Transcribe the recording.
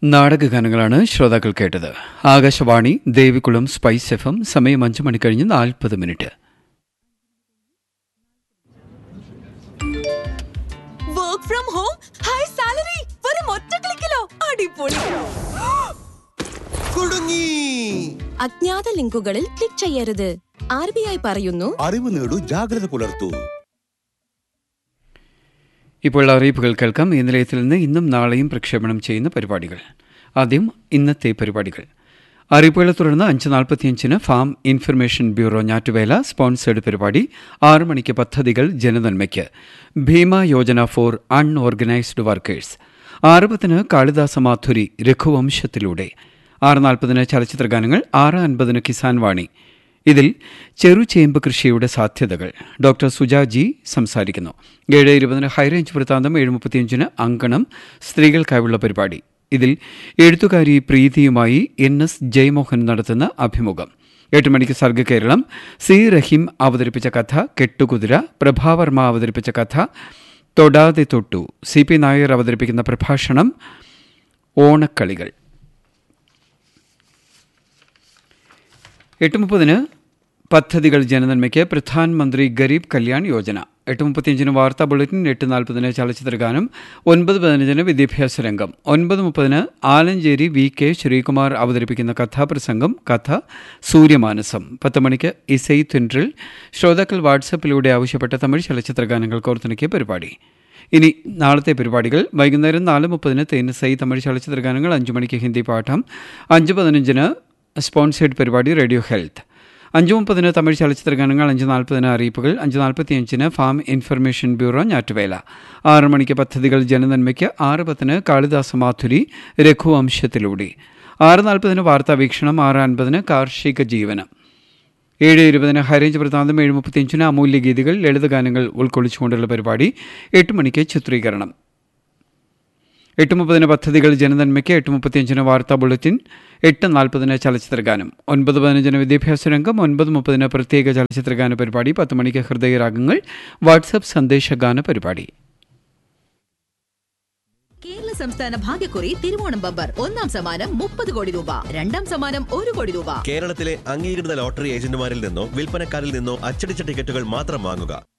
നാടകഗാനങ്ങളാണ് ശ്രോതാക്കൾ കേട്ടത് Akashvani Devikulam spice F M സമയം അഞ്ചു മണി കഴിഞ്ഞ് നാൽപ്പത് minute work from home high salary വെറും ഒറ്റ ക്ലിക്കിലോ അടിപൊളി കുടുങ്ങി അജ്ഞാത ലിങ്കുകളിൽ ക്ലിക്ക് ചെയ്യരുത് ആർ ബി ഐ പറയുന്നു അറിവ് നേടൂ ജാഗ്രത പുലർത്തൂ ഇപ്പോൾ അറിയിപ്പുകൾ കേൾക്കാം ഈ നിലയത്തിൽ നിന്ന് ഇന്നും നാളെയും പ്രക്ഷേപണം ചെയ്യുന്ന പരിപാടികൾ ആദ്യം ഇന്നത്തെ പരിപാടികൾ അറിയിപ്പുകളെ തുടർന്ന് അഞ്ച് നാൽപ്പത്തിയഞ്ചിന് ഫാം ഇൻഫർമേഷൻ ബ്യൂറോ ഞാറ്റുവേല സ്പോൺസേഡ് പരിപാടി ആറ് മണിക്ക് പദ്ധതികൾ ജനനന്മയ്ക്ക് Bhima Yojana for unorganised workers ആറ് പത്തിന് കാളിദാസ മാധുരി രഘുവംശത്തിലൂടെ ആറ് നാൽപ്പതിന് ചലച്ചിത്ര ഗാനങ്ങൾ ആറ് അൻപതിന് കിസാൻ വാണി ഇതിൽ ചെറുചേമ്പ് കൃഷിയുടെ സാധ്യതകൾ ഡോക്ടർ സുജാജി സംസാരിക്കുന്നു ഏഴ് ഇരുപതിന് ഹൈറേഞ്ച് വൃത്താന്തം ഏഴ് മുപ്പത്തിയഞ്ചിന് അങ്കണം സ്ത്രീകൾക്കായുള്ള പരിപാടി ഇതിൽ എഴുത്തുകാരി പ്രീതിയുമായി എൻ എസ് ജയമോഹൻ നടത്തുന്ന അഭിമുഖം എട്ട് മണിക്ക് സർഗ കേരളം സി റഹീം അവതരിപ്പിച്ച കഥ കെട്ടുകുതിര പ്രഭാവർമ്മ അവതരിപ്പിച്ച കഥ തൊടാതെ തൊട്ടു സി പി നായർ അവതരിപ്പിക്കുന്ന പ്രഭാഷണം ഓണക്കളികൾ എട്ട് മുപ്പതിന് പദ്ധതികൾ ജനനന്മയ്ക്ക് പ്രധാനമന്ത്രി ഗരീബ് കല്യാൺ യോജന എട്ട് മുപ്പത്തിയഞ്ചിന് വാർത്താ ബുള്ളറ്റിൻ എട്ട് നാൽപ്പതിന് ചലച്ചിത്ര ഗാനം ഒൻപത് പതിനഞ്ചിന് വിദ്യാഭ്യാസ രംഗം ഒൻപത് മുപ്പതിന് ആലഞ്ചേരി വി കെ ശ്രീകുമാർ അവതരിപ്പിക്കുന്ന കഥാപ്രസംഗം കഥ സൂര്യമാനസം പത്ത് മണിക്ക് ഇസൈ തുൻട്രിൽ ശ്രോതാക്കൾ വാട്സപ്പിലൂടെ ആവശ്യപ്പെട്ട തമിഴ് ചലച്ചിത്ര ഗാനങ്ങൾ കോർത്തിണക്കിയ പരിപാടി ഇനി നാളത്തെ പരിപാടികൾ വൈകുന്നേരം നാല് മുപ്പതിന് തേനസൈ തമിഴ് ചലച്ചിത്ര ഗാനങ്ങൾ അഞ്ചു മണിക്ക് ഹിന്ദി പാഠം അഞ്ച് പതിനഞ്ചിന് സ്പോൺസേഡ് പരിപാടി റേഡിയോ ഹെൽത്ത് അഞ്ച് മുപ്പതിന് തമിഴ് ചലച്ചിത്ര ഗാനങ്ങൾ അഞ്ച് നാൽപ്പതിന് അറിയിപ്പുകൾ അഞ്ച് നാൽപ്പത്തിയഞ്ചിന് ഫാം ഇൻഫർമേഷൻ ബ്യൂറോ ഞാറ്റുവേല ആറ് മണിക്ക് പദ്ധതികൾ ജനനന്മയ്ക്ക് ആറ് പത്തിന് കാളിദാസ മാധുരി രഘുവംശത്തിലൂടെ ആറ് നാൽപ്പതിന് വാർത്താ വീക്ഷണം ആറ് അൻപതിന് കാർഷിക ജീവനം ഏഴ് ഇരുപതിന് ഹൈറേഞ്ച് വൃത്താന്തം ഏഴ് മുപ്പത്തിയഞ്ചിന് അമൂല്യ ഗീതികൾ ലളിതഗാനങ്ങൾ ഉൾക്കൊള്ളിച്ചുകൊണ്ടുള്ള പരിപാടി എട്ട് മണിക്ക് ചിത്രീകരണം എട്ട് മുപ്പതിന് പദ്ധതികൾ ജനനന്മയ്ക്ക് എട്ട് മുപ്പത്തിയഞ്ചിന് വാർത്താ ബുള്ളറ്റിൻ എട്ട് നാൽപ്പതിന് ചലച്ചിത്ര ഗാനം ഒൻപത് പതിനഞ്ചിന് വിദ്യാഭ്യാസ രംഗം ഒൻപത് മുപ്പതിന് പ്രത്യേക ചലച്ചിത്ര ഗാന പരിപാടി പത്ത് മണിക്ക് ഹൃദയരാഗങ്ങൾ വാട്സപ്പ് സന്ദേശഗാന പരിപാടി കേരള സംസ്ഥാന ഭാഗ്യക്കുറി തിരുവോണം ബമ്പർ ഒന്നാം സമ്മാനം മുപ്പത് കോടി രൂപ രണ്ടാം സമ്മാനം ഒരു കോടി രൂപ കേരളത്തിലെ അംഗീകൃത ലോട്ടറി ഏജന്റുമാരിൽ നിന്നോ വിൽപ്പനക്കാരിൽ നിന്നോ അച്ചടിച്ച ടിക്കറ്റുകൾ മാത്രം വാങ്ങുക